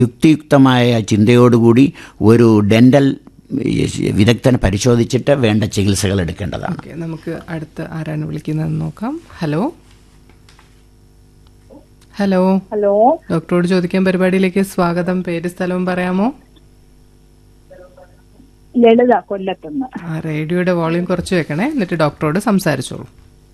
യുക്തിയുക്തമായ ചിന്തയോടുകൂടി ഒരു ഡെന്റൽ വിദഗ്ധനെ പരിശോധിച്ചിട്ട് വേണ്ട ചികിത്സകൾ എടുക്കേണ്ടതാണ് ഓക്കെ നമുക്ക് അടുത്ത് ആരാണ് വിളിക്കുന്നതെന്ന് നോക്കാം ഹലോ ഹലോ ഹലോ ഡോക്ടറോട് ചോദിക്കാൻ പരിപാടിയിലേക്ക് സ്വാഗതം പേര് സ്ഥലവും പറയാമോ ലളിത കൊല്ലത്തുനിന്ന് ആ റേഡിയോയുടെ വോളിയം കുറച്ച് വെക്കണേ എന്നിട്ട് ഡോക്ടറോട് സംസാരിച്ചോളൂ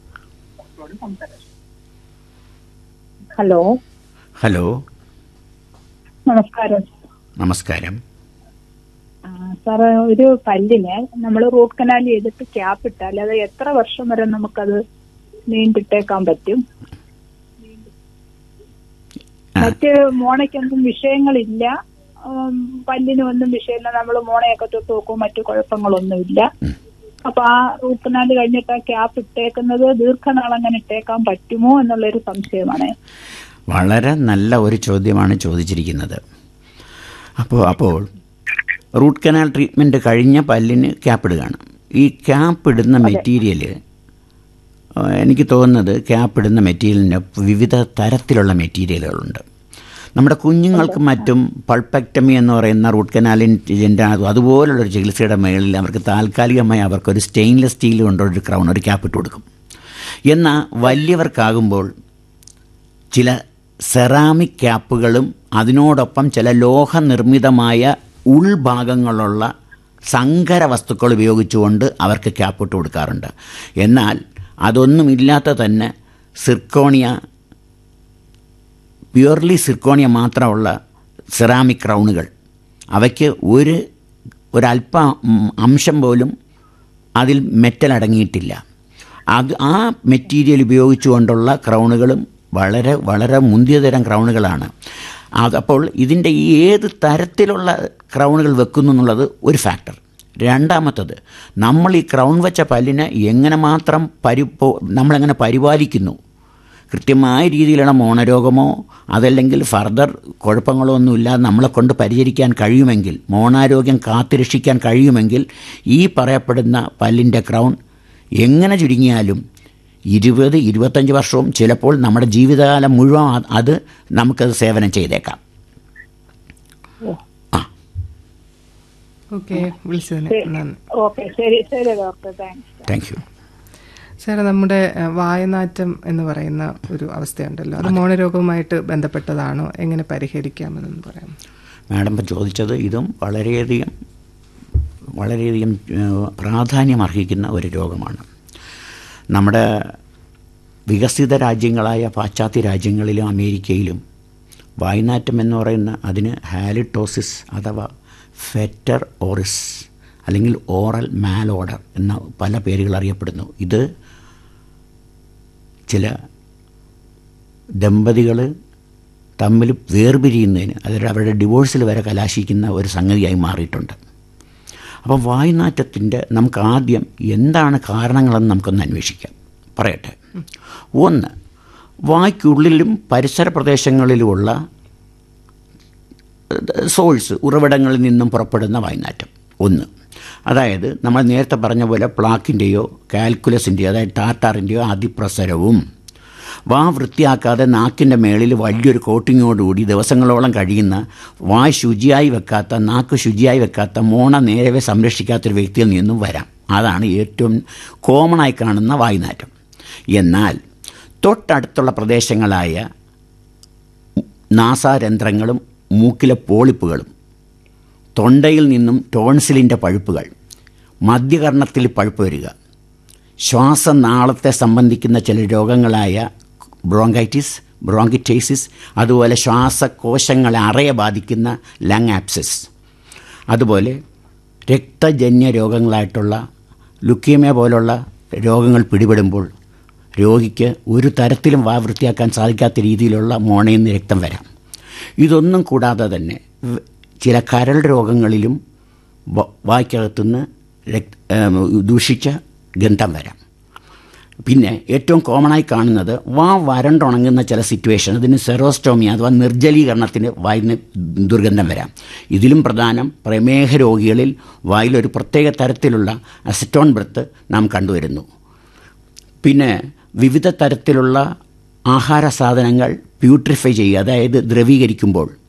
ഹലോ ഹലോ നമസ്കാരം നമസ്കാരം ആ, സാറ് ഒരു പല്ലിന് നമ്മൾ റൂട്ട് കനാൽ ചെയ്തിട്ട് ക്യാപ്പ് ഇട്ടാൽ അത് എത്ര വർഷം വരെ നമുക്കത് നീണ്ടിട്ടേക്കാൻ പറ്റും മറ്റ് മോണയ്ക്കൊന്നും വിഷയങ്ങളില്ല ഉം, പല്ലിനും ഒന്നും വിഷയമില്ല നമ്മൾ മോണയൊക്കെ തൊട്ട് നോക്കും മറ്റു കുഴപ്പങ്ങളൊന്നുമില്ല അപ്പൊ ആ റൂട്ട് കനാൽ കഴിഞ്ഞിട്ട് ആ ക്യാപ്പ് ഇട്ടേക്കുന്നത് ദീർഘനാൾ അങ്ങനെ ഇട്ടേക്കാൻ പറ്റുമോ എന്നുള്ളൊരു സംശയമാണ് വളരെ നല്ല ഒരു ചോദ്യമാണ് ചോദിച്ചിരിക്കുന്നത് അപ്പോൾ അപ്പോൾ റൂട്ട് കനാൽ ട്രീറ്റ്മെൻറ്റ് കഴിഞ്ഞ പല്ലിന് ക്യാപ്പ് ഇടുകയാണ് ഈ ക്യാപ്പ് ഇടുന്ന മെറ്റീരിയൽ എനിക്ക് തോന്നുന്നത് ക്യാപ്പ് ഇടുന്ന മെറ്റീരിയലിന് വിവിധ തരത്തിലുള്ള മെറ്റീരിയലുകളുണ്ട് നമ്മുടെ കുഞ്ഞുങ്ങൾക്ക് മറ്റും പൾപ്പക്ടമി എന്ന് പറയുന്ന റൂട്ട് കനാലിൻ്റെ അതുപോലുള്ളൊരു ചികിത്സയുടെ മേളിൽ അവർക്ക് താൽക്കാലികമായി അവർക്കൊരു സ്റ്റെയിൻലെസ് സ്റ്റീൽ കൊണ്ടൊരു ക്രൗൺ ഒരു ക്യാപ്പ് ഇട്ട് കൊടുക്കും എന്നാൽ വലിയവർക്കാകുമ്പോൾ ചില സെറാമിക് ക്യാപ്പുകളും അതിനോടൊപ്പം ചില ലോഹനിർമ്മിതമായ ഉൾഭാഗങ്ങളുള്ള സങ്കര വസ്തുക്കൾ ഉപയോഗിച്ചുകൊണ്ട് അവർക്ക് ക്യാപ്പ് ഇട്ട് കൊടുക്കാറുണ്ട് എന്നാൽ അതൊന്നുമില്ലാത്ത തന്നെ സിർക്കോണിയ പ്യുവർലി സിർക്കോണിയ മാത്രമുള്ള സെറാമിക് ക്രൗണുകൾ അവയ്ക്ക് ഒരു ഒരല്പ ഉം, അംശം പോലും അതിൽ മെറ്റൽ അടങ്ങിയിട്ടില്ല അത് ആ മെറ്റീരിയൽ ഉപയോഗിച്ചുകൊണ്ടുള്ള ക്രൗണുകളും വളരെ വളരെ മുന്തിയ തരം ക്രൗണുകളാണ് അതപ്പോൾ ഇതിൻ്റെ ഈ ഏത് തരത്തിലുള്ള ക്രൗണുകൾ വെക്കുന്നു എന്നുള്ളത് ഒരു ഫാക്ടർ രണ്ടാമത്തത് നമ്മൾ ഈ ക്രൗൺ വെച്ച പല്ലിനെ എങ്ങനെ മാത്രം പരിപ്പോ നമ്മളെങ്ങനെ പരിപാലിക്കുന്നു കൃത്യമായ രീതിയിലുള്ള മോണരോഗമോ അതല്ലെങ്കിൽ ഫർദർ കുഴപ്പങ്ങളോ ഒന്നുമില്ലാതെ നമ്മളെ കൊണ്ട് പരിചരിക്കാൻ കഴിയുമെങ്കിൽ മോണാരോഗ്യം കാത്തുരക്ഷിക്കാൻ കഴിയുമെങ്കിൽ ഈ പറയപ്പെടുന്ന പല്ലിൻ്റെ ക്രൗൺ എങ്ങനെ ചുരുങ്ങിയാലും ഇരുപത് ഇരുപത്തഞ്ച് വർഷവും ചിലപ്പോൾ നമ്മുടെ ജീവിതകാലം മുഴുവൻ അത് അത് നമുക്കത് സേവനം ചെയ്തേക്കാം ആ ഓക്കെ വിളിച്ചതിന് നന്ദി ഓക്കെ ശരി ശരി ഡോക്ടർ താങ്ക്സ് താങ്ക് യു സാറേ നമ്മുടെ ഏഹ്, വായനാറ്റം എന്ന് പറയുന്ന ഒരു അവസ്ഥയുണ്ടല്ലോ അത് മോണരോഗവുമായിട്ട് ബന്ധപ്പെട്ടതാണോ എങ്ങനെ പരിഹരിക്കാമെന്നൊന്ന് പറയാം മാഡം ഇപ്പം ചോദിച്ചത് ഇതും വളരെയധികം വളരെയധികം ഏഹ്, പ്രാധാന്യം അർഹിക്കുന്ന ഒരു രോഗമാണ് നമ്മുടെ വികസിത രാജ്യങ്ങളായ പാശ്ചാത്യ രാജ്യങ്ങളിലും അമേരിക്കയിലും വായ്നാറ്റം എന്ന് പറയുന്ന അതിന് ഹാലിട്ടോസിസ് അഥവാ ഫെറ്റർ ഓറിസ് അല്ലെങ്കിൽ ഓറൽ മാലോഡർ എന്ന പല പേരുകൾ അറിയപ്പെടുന്നു ഇത് ചില ദമ്പതികൾ തമ്മിൽ വേർപിരിയുന്നതിന് അതായത് അവരുടെ ഡിവോഴ്സിൽ വരെ കലാശിക്കുന്ന ഒരു സംഗതിയായി മാറിയിട്ടുണ്ട് അപ്പം വായുനാറ്റത്തിൻ്റെ നമുക്ക് ആദ്യം എന്താണ് കാരണങ്ങളെന്ന് നമുക്കൊന്ന് അന്വേഷിക്കാം പറയട്ടെ ഒന്ന് വായ്ക്കുള്ളിലും പരിസര പ്രദേശങ്ങളിലുമുള്ള സോഴ്സ് ഉറവിടങ്ങളിൽ നിന്നും പുറപ്പെടുന്ന വായുനാറ്റം ഒന്ന് അതായത് നമ്മൾ നേരത്തെ പറഞ്ഞ പോലെ പ്ലാക്കിൻ്റെയോ കാൽക്കുലസിൻ്റെയോ അതായത് ടാറ്റാറിൻ്റെയോ അതിപ്രസരവും വാ വൃത്തിയാക്കാതെ നാക്കിൻ്റെ മേളിൽ വലിയൊരു കോട്ടിങ്ങോടുകൂടി ദിവസങ്ങളോളം കഴിയുന്ന വായ് ശുചിയായി വെക്കാത്ത നാക്ക് ശുചിയായി വെക്കാത്ത മോണ നേരവെ സംരക്ഷിക്കാത്തൊരു വ്യക്തിയിൽ നിന്നും വരാം അതാണ് ഏറ്റവും കോമണായി കാണുന്ന വായുനാറ്റം എന്നാൽ തൊട്ടടുത്തുള്ള പ്രദേശങ്ങളായ നാസാരന്ധ്രങ്ങളും മൂക്കിലെ പോളിപ്പുകളും തൊണ്ടയിൽ നിന്നും ടോൺസിലിൻ്റെ പഴുപ്പുകൾ മധ്യകർണത്തിൽ പഴുപ്പ് വരിക ശ്വാസനാളത്തെ സംബന്ധിക്കുന്ന ചില രോഗങ്ങളായ ബ്രോങ്കൈറ്റിസ് ബ്രോങ്കിറ്റൈസിസ് അതുപോലെ ശ്വാസകോശങ്ങളെ അറയെ ബാധിക്കുന്ന ലങ് ആപ്സിസ് അതുപോലെ രക്തജന്യ രോഗങ്ങളായിട്ടുള്ള ലുക്കീമിയ പോലുള്ള രോഗങ്ങൾ പിടിപെടുമ്പോൾ രോഗിക്ക് ഒരു തരത്തിലും വാ വൃത്തിയാക്കാൻ സാധിക്കാത്ത രീതിയിലുള്ള മോണയിൽ നിന്ന് രക്തം വരാം ഇതൊന്നും കൂടാതെ തന്നെ വ- ചില കരൾ രോഗങ്ങളിലും വ- വായ്ക്കകത്തുനിന്ന് രക് ഏം, ദൂഷിച്ച ഗന്ധം വരാം പിന്നെ ഏറ്റവും കോമണായി കാണുന്നത് വാ വരണ്ടുണങ്ങുന്ന ചില സിറ്റുവേഷൻ അതിന് സെറോസ്റ്റോമി അഥവാ നിർജ്ജലീകരണത്തിന് വായിന് ദുർഗന്ധം വരാം ഇതിലും പ്രധാനം പ്രമേഹ രോഗികളിൽ വായിലൊരു പ്രത്യേക തരത്തിലുള്ള അസറ്റോൺ ബ്രത്ത് നാം കണ്ടുവരുന്നു പിന്നെ വിവിധ തരത്തിലുള്ള ആഹാര സാധനങ്ങൾ പ്യൂട്രിഫൈ ചെയ്യുക അതായത് ദ്രവീകരിക്കുമ്പോൾ